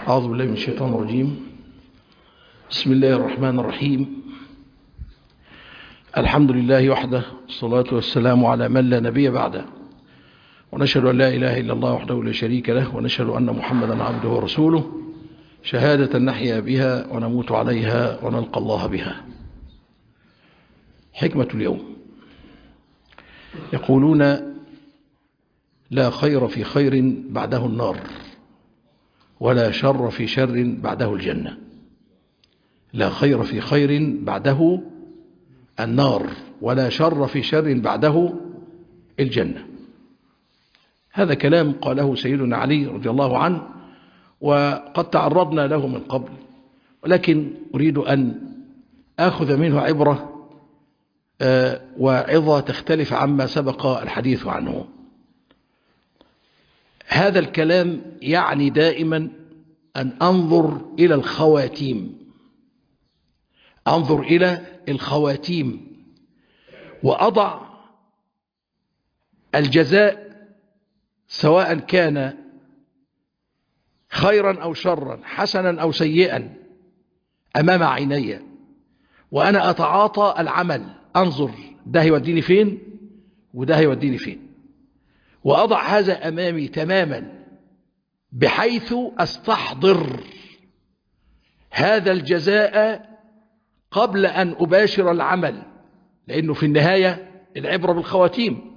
أعوذ بالله من الشيطان الرجيم بسم الله الرحمن الرحيم الحمد لله وحده الصلاة والسلام على من لا نبي بعده ونشهد أن لا إله إلا الله وحده لا شريك له ونشهد أن محمدا عبده ورسوله شهادة نحيا بها ونموت عليها ونلقى الله بها حكمة اليوم يقولون لا خير في خير بعده النار ولا شر في شر بعده الجنة لا خير في خير بعده النار ولا شر في شر بعده الجنة هذا كلام قاله سيدنا علي رضي الله عنه وقد تعرضنا له من قبل ولكن أريد أن آخذ منه عبرة وعظة تختلف عما سبق الحديث عنه هذا الكلام يعني دائما أن أنظر إلى الخواتيم أنظر إلى الخواتيم وأضع الجزاء سواء كان خيرا أو شرا حسنا أو سيئا أمام عيني وأنا أتعاطى العمل أنظر ده يوديني فين وده يوديني فين وأضع هذا أمامي تماما بحيث أستحضر هذا الجزاء قبل أن أباشر العمل لأنه في النهاية العبرة بالخواتيم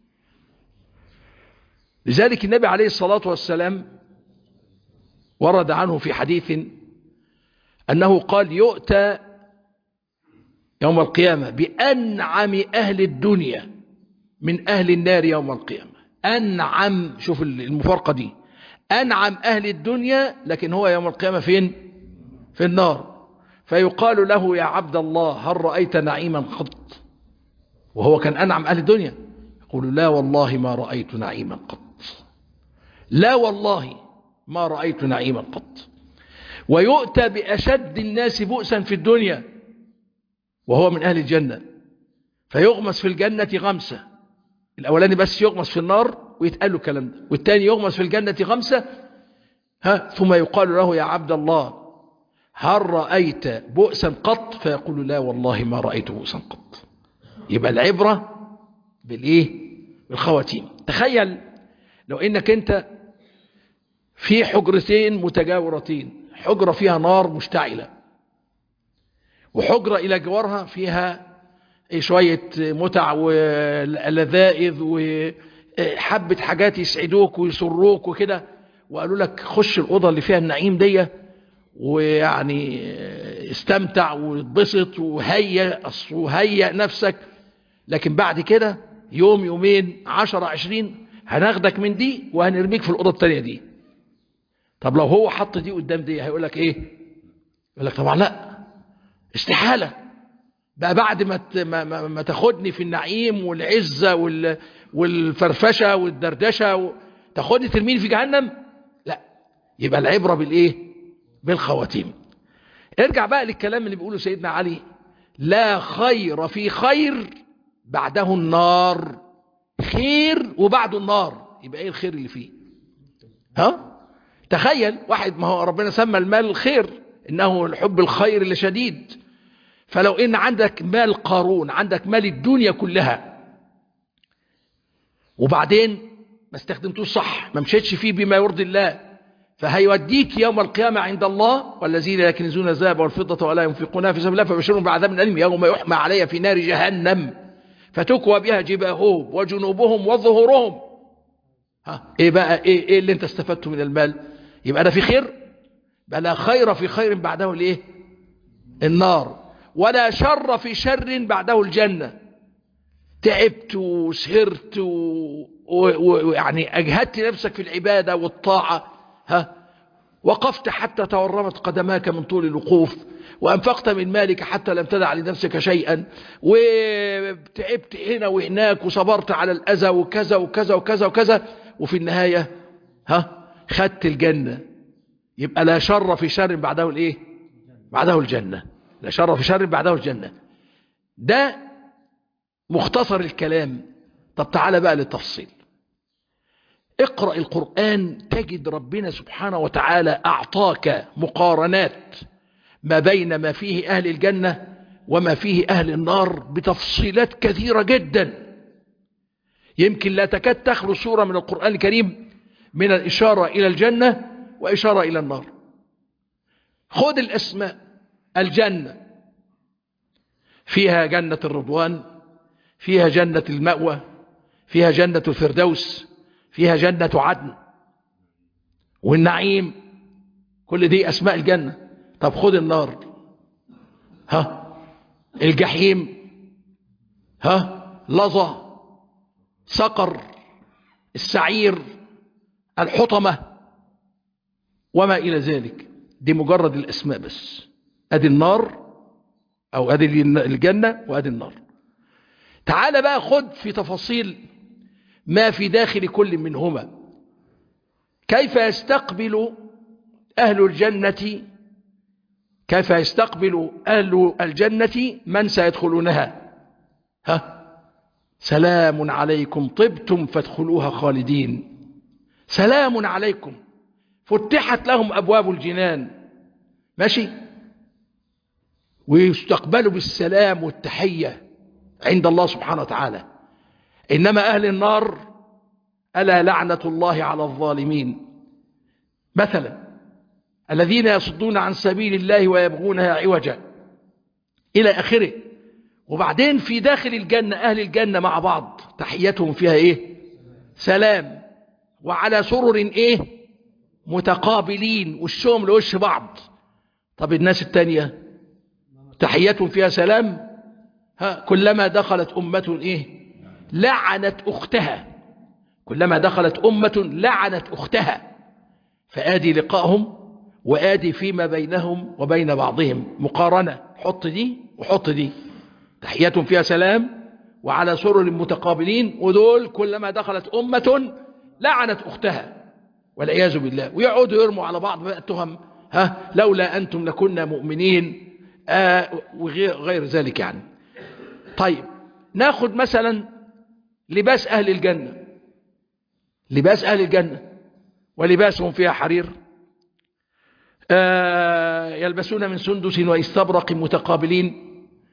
لذلك النبي عليه الصلاة والسلام ورد عنه في حديث أنه قال يؤتى يوم القيامة بأنعم أهل الدنيا من أهل النار يوم القيامة أنعم شوف المفارقة دي أنعم أهل الدنيا لكن هو يوم القيامة فين في النار فيقال له يا عبد الله هل رأيت نعيما قط وهو كان أنعم أهل الدنيا يقول لا والله ما رأيت نعيما قط لا والله ما رأيت نعيما قط ويؤتى بأشد الناس بؤسا في الدنيا وهو من أهل الجنة فيغمس في الجنة غمسة الأولاني بس يغمس في النار ويتقال له الكلام ده والتاني يغمس في الجنة غمسة ها ثم يقال له يا عبد الله هل رأيت بؤسا قط فيقول لا والله ما رأيت بؤسا قط يبقى العبرة بالإيه بالخواتيم تخيل لو إنك أنت في حجرتين متجاورتين حجرة فيها نار مشتعلة وحجرة إلى جوارها فيها شوية متع ولذائذ وحبة حاجات يسعدوك ويسروك وكده وقالوا لك خش الأوضة اللي فيها النعيم دي ويعني استمتع واتبسط وهيئ وهيئ نفسك لكن بعد كده يوم يومين عشرة عشرين هناخدك من دي وهنرميك في الأوضة التانية دي طب لو هو حط دي قدام دي هيقول لك ايه يقول لك طبعا لا استحالة بقى بعد ما ما, ما تاخدني في النعيم والعزة وال والفرفشة والدردشة و... تاخدني ترميني في جهنم لا يبقى العبرة بالايه بالخواتيم ارجع بقى للكلام اللي بيقوله سيدنا علي لا خير في خير بعده النار خير وبعده النار يبقى ايه الخير اللي فيه ها تخيل واحد ما هو ربنا سمى المال الخير انه الحب الخير اللي شديد فلو ان عندك مال قارون عندك مال الدنيا كلها وبعدين ما استخدمتوش صح ما مشيتش فيه بما يرضي الله فهيوديك يوم القيامة عند الله والذين يكنزون الذهب والفضة ولا ينفقونها في سبيل الله فبشرهم بعذاب أليم يوم يحمى عليها في نار جهنم فتكوى بها جباههم وجنوبهم وظهورهم ها ايه بقى ايه, إيه اللي انت استفدته من المال يبقى ده في خير بقى لا خير في خير بعده الايه النار ولا شر في شر بعده الجنة تعبت وسهرت ويعني و... اجهدت نفسك في العبادة والطاعة ها وقفت حتى تورمت قدماك من طول الوقوف وأنفقت من مالك حتى لم تدع لنفسك شيئا وتعبت هنا وهناك وصبرت على الأذى وكذا وكذا وكذا وكذا وفي النهاية ها خدت الجنة يبقى لا شر في شر بعده الايه بعده الجنة لا شر في شر بعده الجنة ده مختصر الكلام طب تعالى بقى للتفصيل اقرأ القرآن تجد ربنا سبحانه وتعالى أعطاك مقارنات ما بين ما فيه أهل الجنة وما فيه أهل النار بتفصيلات كثيرة جدا يمكن لا تكاد تخلو سورة من القرآن الكريم من الإشارة إلى الجنة وإشارة إلى النار خذ الأسماء الجنة فيها جنة الرضوان فيها جنة المأوى فيها جنة الفردوس فيها جنة عدن والنعيم كل دي أسماء الجنة طب خذ النار ها الجحيم ها لظى سقر السعير الحطمة وما إلى ذلك دي مجرد الأسماء بس أدي النار أو أدي الجنة وأدي النار تعال بقى خد في تفاصيل ما في داخل كل منهما كيف يستقبل أهل الجنة كيف يستقبل أهل الجنة من سيدخلونها ها سلام عليكم طبتم فادخلوها خالدين سلام عليكم فتحت لهم أبواب الجنان ماشي ويستقبلوا بالسلام والتحية عند الله سبحانه وتعالى إنما أهل النار ألا لعنة الله على الظالمين مثلا الذين يصدون عن سبيل الله ويبغونها عوجا إلى آخره وبعدين في داخل الجنة أهل الجنة مع بعض تحيتهم فيها إيه سلام وعلى سرر إيه متقابلين وشهم لوش بعض طب الناس التانية تحيتهم فيها سلام ها كلما دخلت أمة إيه لعنت أختها كلما دخلت أمة لعنت أختها فآدي لقائهم وآدي فيما بينهم وبين بعضهم مقارنة حط دي وحط دي تحياتهم فيها سلام وعلى سرر متقابلين ودول كلما دخلت أمة لعنت أختها والعياذ بالله ويقعدوا يرموا على بعض بقى التهم ها لولا أنتم لكنا مؤمنين آه وغير غير ذلك يعني طيب ناخد مثلا لباس أهل الجنة لباس أهل الجنة ولباسهم فيها حرير آه يلبسون من سندس واستبرق متقابلين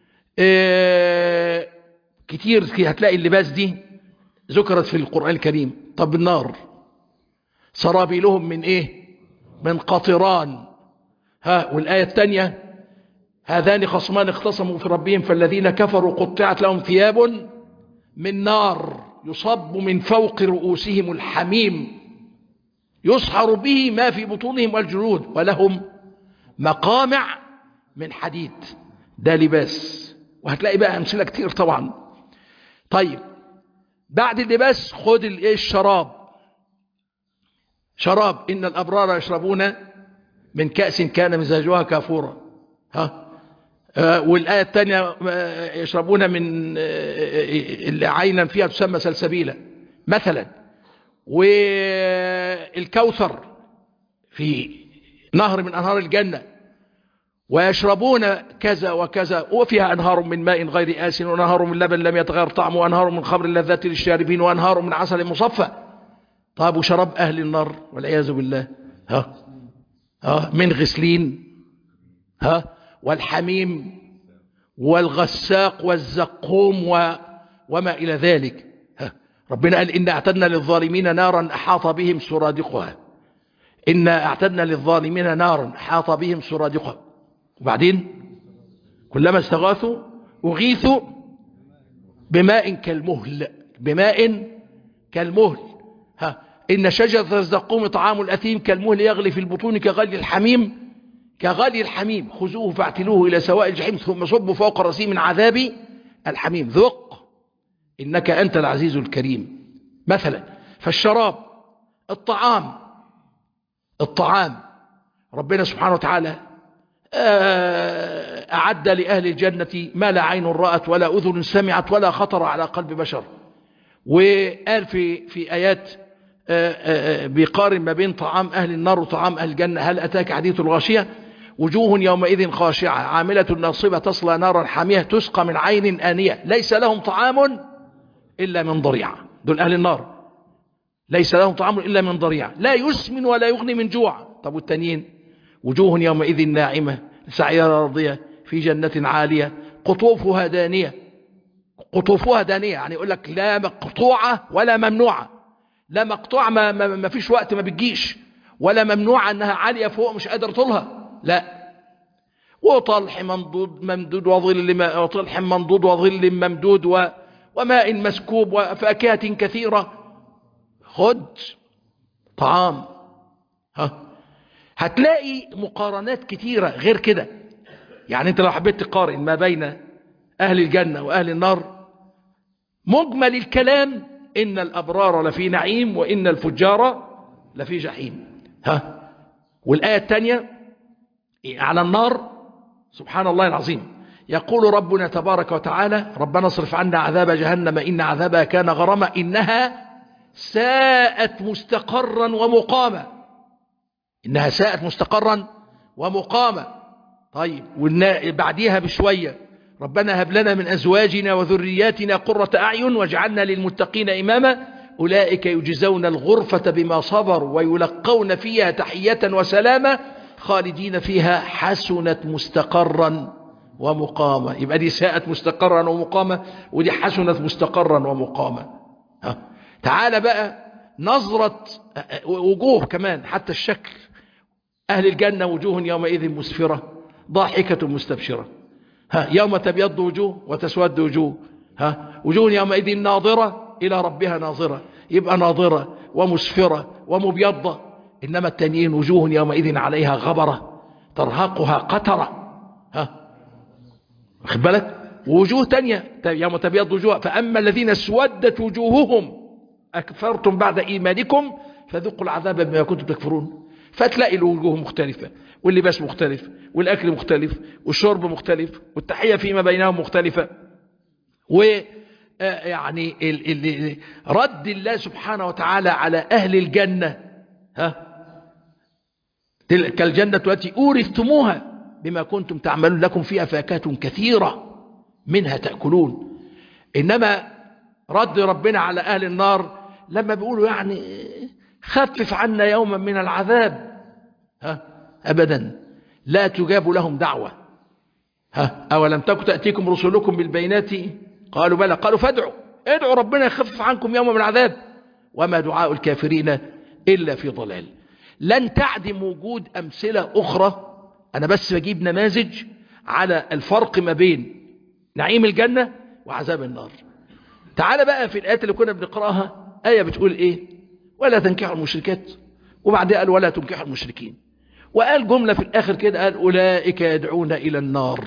آه كتير هتلاقي اللباس دي ذكرت في القرآن الكريم طب النار سرابيلهم من ايه من قطران ها والآية الثانية هذان خصمان اختصموا في ربهم فالذين كفروا قطعت لهم ثياب من نار يصب من فوق رؤوسهم الحميم يصحر به ما في بطونهم والجلود ولهم مقامع من حديد ده لباس وهتلاقي بقى أمثلة كتير طبعا طيب بعد اللباس خد الايه الشراب شراب إن الأبرار يشربون من كأس كان مزاجها كافورا ها آه والآية الثانية يشربون من آه عينا فيها تسمى سلسبيلا مثلا والكوثر في نهر من أنهار الجنة ويشربون كذا وكذا وفيها أنهار من ماء غير آس وأنهار من لبن لم يتغير طعمه وأنهار من خمر لذات للشاربين وأنهار من عسل مصفى طيب وشراب أهل النار والعياذ بالله ها ها من غسلين ها والحميم والغساق والزقوم و وما إلى ذلك ها ربنا قال إن اعتدنا للظالمين نارا أحاط بهم سرادقها إن اعتدنا للظالمين نارا أحاط بهم سرادقها وبعدين كلما استغاثوا أغيثوا بماء كالمهل بماء كالمهل ها إن شجرة الزقوم طعام الأثيم كالمهل يغلي في البطون كغلي الحميم كغلي الحميم خذوه فاعتلوه إلى سواء الجحيم ثم صبوا فوق رأسه من عذاب الحميم ذق إنك أنت العزيز الكريم مثلا فالشراب الطعام الطعام ربنا سبحانه وتعالى أعد لأهل الجنة ما لا عين رأت ولا أذن سمعت ولا خطر على قلب بشر وقال في في آيات بيقارن ما بين طعام أهل النار وطعام أهل الجنة هل أتاك حديث الغاشية وجوه يومئذ خاشعة عاملة ناصبة تصلى نارا حامية تسقى من عين آنية ليس لهم طعام إلا من ضريع دول أهل النار ليس لهم طعام إلا من ضريع لا يسمن ولا يغني من جوع طب والتانيين وجوه يومئذ ناعمة سعيها راضية في جنة عالية قطوفها دانية قطوفها دانية يعني يقول لك لا مقطوعة ولا ممنوعة لا مقطوعة ما, ما, ما فيش وقت ما بتجيش ولا ممنوعة انها عالية فوق مش قادر طولها لا وطلح ممدود ممدود وظل وطلح ممدود وظل ممدود و وماء مسكوب وفاكهة كثيرة خد طعام ها هتلاقي مقارنات كتيرة غير كده يعني انت لو حبيت تقارن ما بين اهل الجنة واهل النار مجمل الكلام ان الابرار لفي نعيم وان الفجار لفي جحيم ها والآية الثانية على النار سبحان الله العظيم يقول ربنا تبارك وتعالى ربنا اصرف عنا عذاب جهنم إن عذابها كان غرما إنها ساءت مستقرا ومقاما إنها ساءت مستقرا ومقاما طيب بعديها بشوية ربنا هب لنا من أزواجنا وذرياتنا قرة أعين واجعلنا للمتقين إماما أولئك يجزون الغرفة بما صبروا ويلقون فيها تحية وسلامة خالدين فيها حسنت مستقرا ومقاما يبقى دي ساءت مستقرا ومقاما ودي حسنت مستقرا ومقاما ها. تعال بقى نظرة وجوه كمان حتى الشكل أهل الجنة وجوه يومئذ مسفرة ضاحكة مستبشرة ها يوم تبيض وجوه وتسود وجوه ها وجوه يومئذ ناظرة إلى ربها ناظرة يبقى ناظرة ومسفرة ومبيضة إنما التانيين وجوه يومئذ عليها غبرة ترهقها قترة ها واخد بالك ووجوه تانية يوم تبيض وجوه فأما الذين اسودت وجوههم أكفرتم بعد إيمانكم فذوقوا العذاب بما كنتم تكفرون فتلاقي الوجوه مختلفة واللباس مختلف والأكل مختلف والشرب مختلف والتحية فيما بينهم مختلفة و يعني ال ال رد الله سبحانه وتعالى على أهل الجنة ها تلك الجنة التي أورثتموها بما كنتم تعملون لكم فيها فاكهة كثيرة منها تأكلون إنما رد ربنا على أهل النار لما بيقولوا يعني خفف عنا يوما من العذاب ها أبدا لا تجاب لهم دعوة ها أولم تكن تأتيكم رسلكم بالبينات قالوا بلى قالوا فادعوا ادعوا ربنا يخفف عنكم يوم من العذاب وما دعاء الكافرين إلا في ضلال لن تعدم وجود أمثلة أخرى أنا بس بجيب نماذج على الفرق ما بين نعيم الجنة وعذاب النار تعال بقى في الآيات اللي كنا بنقرأها آية بتقول إيه ولا تنكحوا المشركات وبعدها قال ولا تنكحوا المشركين وقال جملة في الآخر كده قال أولئك يدعون إلى النار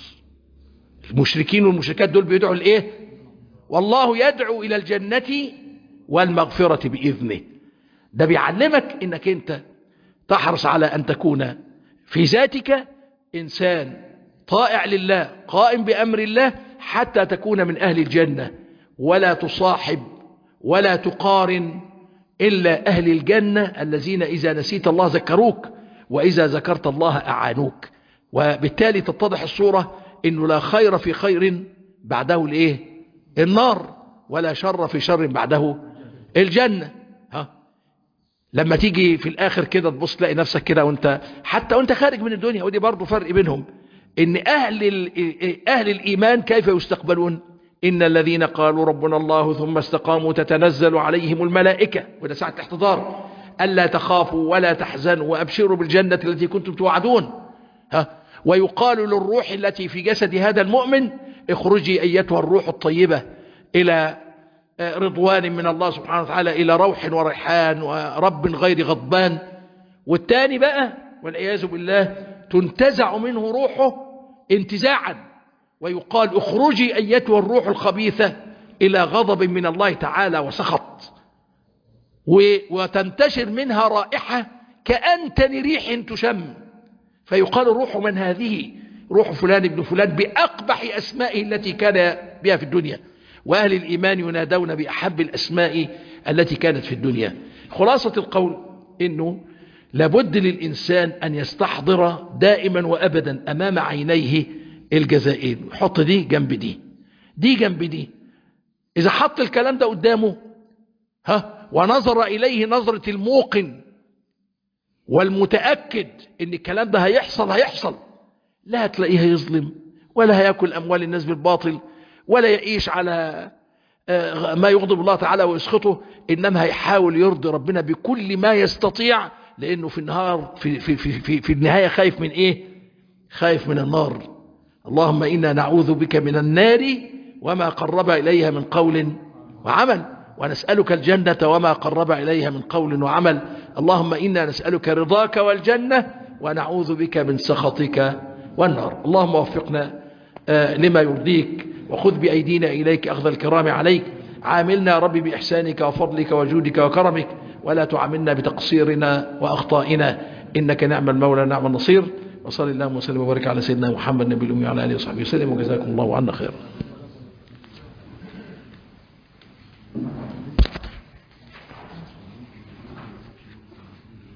المشركين والمشركات دول بيدعوا لإيه والله يدعو إلى الجنة والمغفرة بإذنه ده بيعلمك إنك أنت تحرص على أن تكون في ذاتك إنسان طائع لله قائم بأمر الله حتى تكون من أهل الجنة ولا تصاحب ولا تقارن إلا أهل الجنة الذين إذا نسيت الله ذكروك وإذا ذكرت الله أعانوك وبالتالي تتضح الصورة إنه لا خير في خير بعده الإيه النار ولا شر في شر بعده الجنة ها لما تيجي في الآخر كده تبص تلاقي نفسك كده وانت حتى وانت خارج من الدنيا ودي برضو فرق بينهم إن أهل, أهل الإيمان كيف يستقبلون إن الذين قالوا ربنا الله ثم استقاموا تتنزل عليهم الملائكة وده ساعة الاحتضار ألا تخافوا ولا تحزنوا وأبشروا بالجنة التي كنتم توعدون ها ويقال للروح التي في جسد هذا المؤمن اخرجي أيتها الروح الطيبة إلى رضوان من الله سبحانه وتعالى إلى روح وريحان ورب غير غضبان والتاني بقى والعياذ بالله تنتزع منه روحه انتزاعا ويقال اخرجي أيتها الروح الخبيثة إلى غضب من الله تعالى وسخط وتنتشر منها رائحة كأنتن ريح تشم فيقال الروح من هذه روح فلان ابن فلان بأقبح أسمائه التي كان بها في الدنيا وأهل الإيمان ينادون بأحب الأسماء التي كانت في الدنيا خلاصة القول إنه لابد للإنسان أن يستحضر دائما وأبدا أمام عينيه الجزائين حط دي جنب دي دي جنب دي إذا حط الكلام ده قدامه ها ونظر إليه نظرة الموقن والمتأكد ان الكلام ده هيحصل هيحصل لا هتلاقيه هيظلم ولا هياكل أموال الناس بالباطل ولا يعيش على ما يغضب الله تعالى ويسخطه إنما هيحاول يرضي ربنا بكل ما يستطيع لأنه في النهار في, في, في, في, في النهاية خايف من إيه خايف من النار اللهم إنا نعوذ بك من النار وما قرب إليها من قول وعمل ونسألك الجنة وما قرب إليها من قول وعمل اللهم إنا نسألك رضاك والجنة ونعوذ بك من سخطك والنار اللهم وفقنا لما يرضيك وخذ بأيدينا إليك أخذ الكرام عليك عاملنا ربي بإحسانك وفضلك وجودك وكرمك ولا تعاملنا بتقصيرنا وأخطائنا إنك نعم المولى نعم النصير وصلى الله وسلم وبارك على سيدنا محمد نبي الأمي وعلى آله وصحبه وسلم وجزاكم الله عنا خيرا